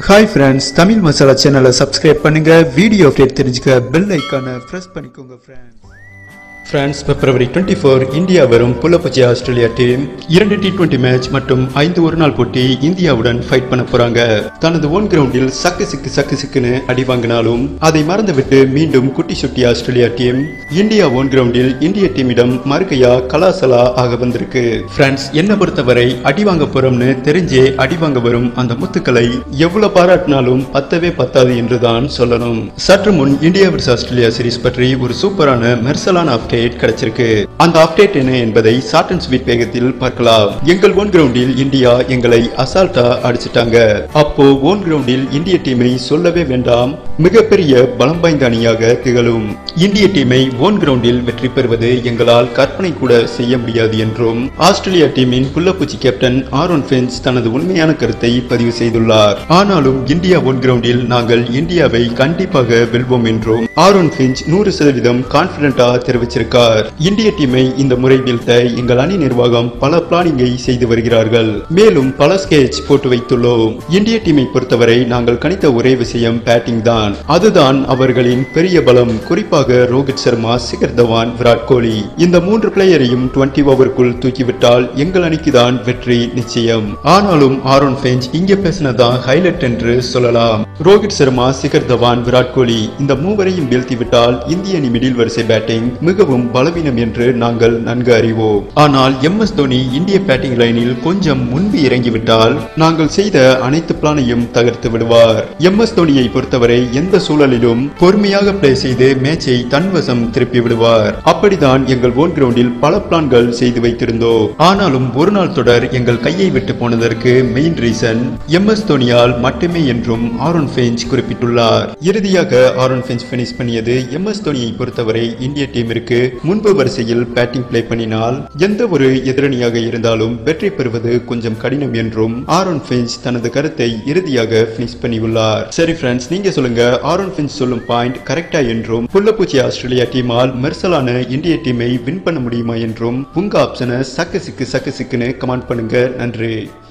hi friends Tamil masala சேனலை subscribe பண்ணுங்க video update தெரிஞ்சுக்க பெல் ஐக்கானை ப்ரெஸ் பண்ணிக்கோங்க friends France February twenty four India வரும் புலப்பச்சி ஆஸ்திரேலியா டீம் இரண்டு டி டுவெண்ட்டி மேட்ச் மற்றும் ஐந்து ஒரு நாள் போட்டி இந்தியாவுடன் ஃபைட் பண்ண போறாங்க தனது ஓன் கிரவுண்டில் சக்கு சிக்கு சக்கு சிக்குன்னு அடி வாங்கினாலும் அதை மறந்துவிட்டு மீண்டும் குட்டி சுட்டி ஆஸ்திரேலியா டீம் இந்தியா ஓன் கிரவுண்டில் இந்திய டீமிடம் மறுக்கையா கலாசலா ஆக வந்திருக்கு பிரான்ஸ் என்ன பொறுத்தவரை அடி வாங்க போறோம்னு தெரிஞ்சே அடி வாங்க வரும் அந்த முத்துக்களை எவ்வளவு பாராட்டினாலும் பத்தவே பத்தாது என்றுதான் சொல்லணும் சற்று முன் இந்தியா vs ஆஸ்திரேலியா சீரிஸ் பற்றி ஒரு சூப்பரான மெர்சலான அப்டேட் கிடைச்சிருக்கு அந்த அப்டேட் என்ன என்பதை ஷார்ட் அண்ட் ஸ்வீட் வேகத்தில் பார்க்கலாம் எங்கள் ஓன் கிரவுண்டில் இந்தியா எங்களை அசால்ட்டா அடிச்சிட்டாங்க அப்போ ஓன் கிரவுண்டில் இந்திய டீமை சொல்லவே வேண்டாம் மிகப்பெரிய பலம் வாய்ந்த அணியாக திகழும் இந்திய டீமை ஓன் கிரவுண்டில் வெற்றி பெறுவது எங்களால் கற்பனை கூட செய்ய முடியாது என்றும் ஆஸ்திரேலியா டீமின் புள்ளப்பூச்சி கேப்டன் ஆரோன் பின்ச் தனது உண்மையான கருத்தை பதிவு செய்துள்ளார் ஆனாலும் இந்தியா ஓன் கிரவுண்டில் நாங்கள் இந்தியாவை கண்டிப்பாக வெல்வோம் என்றும் ஆரோன் பின்ச் நூறு சதவீதம் கான்பிடண்டா தெரிவிச்சிருக்கார் இந்திய டீமை இந்த முறை வீழ்த்த எங்கள் அணி நிர்வாகம் பல பிளானிங்கை செய்து வருகிறார்கள் மேலும் பல ஸ்கெட்ச் போட்டு வைத்துள்ளோம் இந்திய டீமை பொறுத்தவரை நாங்கள் கணித்த ஒரே விஷயம் பேட்டிங் தான் அதுதான் அவர்களின் பெரிய பலம் குறிப்பாக ரோஹித் சர்மா சிகர் தவான் விராட் கோலி இந்த மூன்று பிளேயரையும் டுவெண்ட்டி ஓவருக்குள் தூக்கிவிட்டால் எங்கள் அணிக்கு தான் வெற்றி நிச்சயம் ஆனாலும் ஆரோன் பெஞ்ச் இங்க பேசினதான் ஹைலைட் என்று சொல்லலாம் ரோஹித் சர்மா சிகர் தவான் விராட் கோலி இந்த மூவரையும் வீழ்த்திவிட்டால் இந்திய அணி மிடில் வரிசை பேட்டிங் மிகவும் பலவீனம் என்று நாங்கள் நன்கு அறிவோம் ஆனால் எம் எஸ் தோனி இந்திய பேட்டிங் லைனில் கொஞ்சம் முன்பு இறங்கிவிட்டால் நாங்கள் செய்த அனைத்து பிளானையும் தகர்த்து விடுவார் எம் எஸ் தோனியை பொறுத்தவரை எந்த சூழலிலும் பொறுமையாக பிளே செய்து மேட்சை தன்வசம் திருப்பி விடுவார் அப்படிதான் எங்கள் ஓன் கிரவுண்டில் பல பிளான்கள் செய்து வைத்திருந்தோம் ஆனாலும் ஒரு நாள் தொடர் எங்கள் கையை விட்டு போனதற்கு மெயின் ரீசன் எம் எஸ் தோனியால் மட்டுமே என்றும் ஆரோன் பெஞ்ச் குறிப்பிட்டுள்ளார் இறுதியாக ஆரோன் பெஞ்ச் பினிஷ் பண்ணியது எம் எஸ் தோனியை பொறுத்தவரை இந்திய டீமிற்கு முன்பு வரிசையில் பேட்டிங் பிளே பண்ணினால் எந்த ஒரு எதிரணியாக இருந்தாலும் வெற்றி பெறுவது கொஞ்சம் கடினம் என்றும் ஆரோன் பின்ச் தனது கருத்தை இறுதியாக பினிஷ் பண்ணியுள்ளார் சரி ஃப்ரெண்ட்ஸ் நீங்க சொல்லுங்க ஆரோன் பின்ச் சொல்லும் பாயிண்ட் கரெக்டா என்றும் புள்ளப்பூச்சி ஆஸ்திரேலியா டீமால் மெர்சலான இந்திய டீமை வின் பண்ண முடியுமா என்றும் உங்க ஆப்ஷனை சக்கு சிக்கு சக்கு சிக்குன்னு கமெண்ட் பண்ணுங்க நன்றி